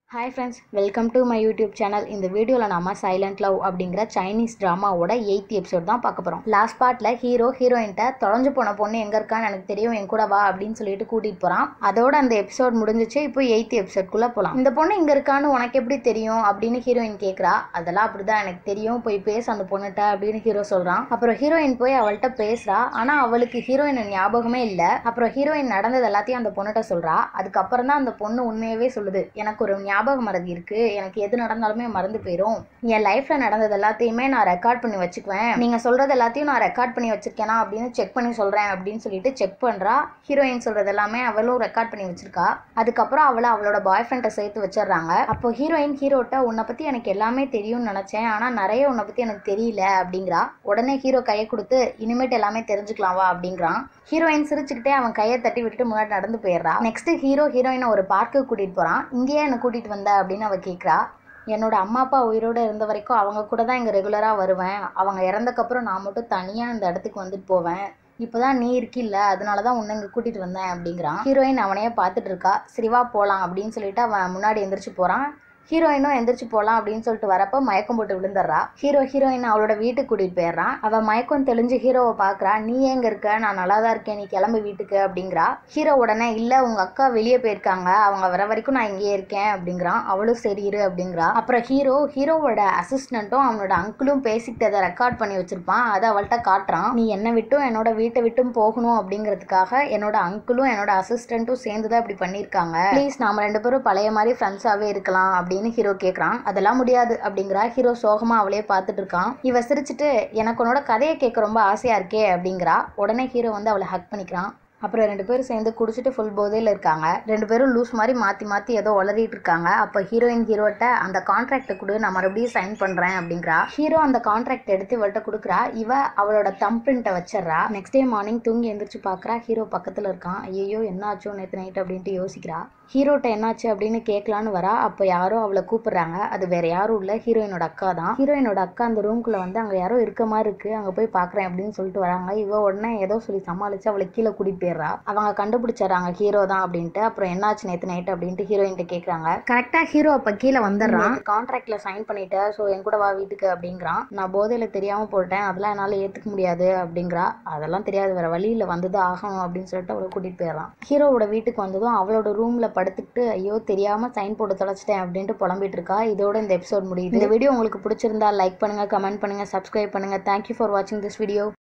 hi friends welcome to my YouTube channel இந்த வீடியோவில் நாம சைலண்ட் லவ் அப்படிங்கிற சைனீஸ் ட்ராமாவோட எயித் எபிசோட் தான் பார்க்க போகிறோம் லாஸ்ட் பார்ட்டில் ஹீரோ ஹீரோயின்ட்ட தொலைஞ்சு போன பொண்ணு எங்கே இருக்கான்னு எனக்கு தெரியும் என் கூட வா அப்படின்னு சொல்லிட்டு கூட்டிகிட்டு போகிறான் அதோட அந்த எபிசோட் முடிஞ்சிச்சு இப்போ எயித் எபிசோட்குள்ளே போகலாம் இந்த பொண்ணு இங்கே இருக்கான்னு உனக்கு எப்படி தெரியும் அப்படின்னு ஹீரோயின் கேட்குறா அதெல்லாம் அப்படிதான் எனக்கு தெரியும் போய் பேச அந்த பொண்ணுகிட்ட அப்படின்னு ஹீரோ சொல்கிறான் அப்புறம் ஹீரோயின் போய் அவள்கிட்ட பேசுகிறா ஆனால் அவளுக்கு ஹீரோயின் ஞாபகமே இல்லை அப்புறம் ஹீரோயின் நடந்தது எல்லாத்தையும் அந்த பொண்ணுகிட்ட சொல்கிறா அதுக்கப்புறம் தான் அந்த பொண்ணு உண்மையாகவே சொல்லுது எனக்கு ஒரு ஞாபக மறதி இருக்கு எனக்கு எது நடந்தாலுமே மறந்து போயிடும் என் லைஃப்ல நடந்தது எல்லாத்தையுமே நான் ரெக்கார்ட் பண்ணி வச்சுக்குவேன் நீங்க சொல்றது எல்லாத்தையும் நான் ரெக்கார்ட் பண்ணி வச்சிருக்கேனா அப்படின்னு செக் பண்ணி சொல்றேன் அப்படின்னு சொல்லிட்டு செக் பண்றா ஹீரோயின் சொல்றது எல்லாமே அவளும் ரெக்கார்ட் பண்ணி வச்சிருக்கா அதுக்கப்புறம் அவளை அவளோட பாய் ஃப்ரெண்டை சேர்த்து வச்சிடுறாங்க அப்போ ஹீரோயின் ஹீரோட்ட உன்னை பத்தி எனக்கு எல்லாமே தெரியும்னு நினைச்சேன் ஆனா நிறைய உன்னை பத்தி எனக்கு தெரியல அப்படிங்கிறா உடனே ஹீரோ கையை கொடுத்து இனிமேட்டு எல்லாமே தெரிஞ்சுக்கலாம் வா அப்படிங்கிறான் ஹீரோயின் சிரிச்சுக்கிட்டே அவன் கையை தட்டி விட்டுட்டு முன்னாடி நடந்து போயிடுறா நெக்ஸ்ட் ஹீரோ ஹீரோயினை ஒரு பார்க்கு கூட்டிட்டு போறான் இங்கேயே என்னை கூட்டிட்டு வந்த அப்படின்னு அவ கேட்குறா என்னோட அம்மா அப்பா உயிரோடு இருந்த வரைக்கும் அவங்க கூட தான் இங்கே ரெகுலராக வருவேன் அவங்க இறந்தக்கப்புறம் நான் மட்டும் தனியாக இந்த இடத்துக்கு வந்துட்டு போவேன் இப்போதான் நீ இருக்கில்ல அதனால தான் உன்னை இங்கே கூட்டிகிட்டு வந்தேன் அப்படிங்கிறான் ஹீரோயின் அவனையே பார்த்துட்டு இருக்கா சரிவா போகலாம் அப்படின்னு சொல்லிட்டு அவன் முன்னாடி எந்திரிச்சு போகிறான் ஹீரோயினும் எந்திரிச்சு போகலாம் அப்படின்னு சொல்லிட்டு வரப்ப மயக்கம் போட்டு விழுந்துடுறா ஹீரோ ஹீரோயின் அவளோட வீட்டுக்கு கூட்டிட்டு போயிடுறான் அவ மயக்கம் தெளிஞ்சு ஹீரோவை பாக்குறா நீ எங்க இருக்க நான் நல்லா தான் இருக்கேன் நீ கிளம்பு வீட்டுக்கு அப்படிங்கிறா ஹீரோ உடனே இல்ல உங்க அக்கா வெளியே போயிருக்காங்க அவங்க வர வரைக்கும் நான் இங்கேயே இருக்கேன் அப்படிங்கிறான் அவளும் சரி இரு அப்படிங்கிறா அப்புறம் ஹீரோ ஹீரோவோட அசிஸ்டண்ட்டும் அவனோட அங்கிளும் பேசிக்கிட்டதை ரெக்கார்ட் பண்ணி வச்சிருப்பான் அதை அவள்கிட்ட காட்டுறான் நீ என்னை விட்டும் என்னோட வீட்டை விட்டும் போகணும் அப்படிங்கிறதுக்காக என்னோட அங்கிளும் என்னோட அசிஸ்டண்ட்டும் சேர்ந்து தான் இப்படி பண்ணியிருக்காங்க ப்ளீஸ் நாம ரெண்டு பேரும் பழைய மாதிரி ஃப்ரெண்ட்ஸாவே இருக்கலாம் அப்படின்னு அப்படின்னு ஹீரோ கேட்குறான் அதெல்லாம் முடியாது அப்படிங்கிறா ஹீரோ சோகமா அவளே பார்த்துட்டு இருக்கான் இவ சிரிச்சுட்டு எனக்கு உன்னோட கதையை கேட்க ரொம்ப ஆசையா இருக்கே அப்படிங்கிறா உடனே ஹீரோ வந்து அவளை ஹக் பண்ணிக்கிறான் அப்புறம் ரெண்டு பேரும் சேர்ந்து குடிச்சிட்டு ஃபுல் போதையில் இருக்காங்க ரெண்டு பேரும் லூஸ் மாதிரி மாற்றி மாற்றி ஏதோ உளறிட்டு இருக்காங்க அப்போ ஹீரோயின் ஹீரோட்ட அந்த கான்ட்ராக்டை கொடு நான் மறுபடியும் சைன் பண்ணுறேன் அப்படிங்கிறா ஹீரோ அந்த கான்ட்ராக்ட் எடுத்து இவள்கிட்ட கொடுக்குறா இவ அவளோட தம் பிரிண்ட்டை வச்சிடறா நெக்ஸ்ட் டே மார்னிங் தூங்கி எந்திரிச்சு பார்க்குறா ஹீரோ பக்கத்தில் இருக்கான் ஐயோ என்ன ஆச்சோ நேற்று நைட் அப்படின்ட்டு யோசிக்கிறா ஹீரோட்ட என்னாச்சு அப்படின்னு கேட்கலான்னு வரா அப்போ யாரோ அவளை கூப்பிடுறாங்க அது வேற யாரும் இல்லை ஹீரோயினோட அக்கா தான் ஹீரோயினோட அக்கா அந்த ரூம்குள்ள வந்து அங்கே யாரோ இருக்க மாதிரி இருக்கு அங்கே போய் பார்க்குறேன் அப்படின்னு சொல்லிட்டு வராங்க இவ உடனே ஏதோ சொல்லி சமாளிச்சு அவளை கீழே கூட்டிட்டு போயிடுறா அவங்க கண்டுபிடிச்சிடறாங்க ஹீரோ தான் அப்படின்ட்டு அப்புறம் என்னாச்சு நேற்று நைட் அப்படின்ட்டு ஹீரோயின்ட்ட கேட்குறாங்க கரெக்டாக ஹீரோ அப்போ கீழே வந்துடுறான் கான்ட்ராக்ட்ல சைன் பண்ணிட்டேன் ஸோ என் கூட வா வீட்டுக்கு அப்படிங்கிறான் நான் போதையில தெரியாம போட்டேன் அதெல்லாம் என்னால் ஏற்றுக்க முடியாது அப்படிங்கிறா அதெல்லாம் தெரியாது வேற வழியில் வந்துதான் ஆகணும் அப்படின்னு சொல்லிட்டு அவளை கூட்டிட்டு போயிடறான் ஹீரோவோட வீட்டுக்கு வந்ததும் அவளோட ரூம்ல படுத்துக்கிட்டு ஐயோ தெரியாம சைன் போட்டு தொலைச்சிட்டேன் அப்படின்ட்டு புலம்பிட்டு இருக்கா இதோட இந்த எபிசோட் முடியுது இந்த வீடியோ உங்களுக்கு பிடிச்சிருந்தா லைக் பண்ணுங்க கமெண்ட் பண்ணுங்க சப்ஸ்கிரைப் பண்ணுங்க தேங்க்யூ ஃபார் வாட்சிங் திஸ் வீடியோ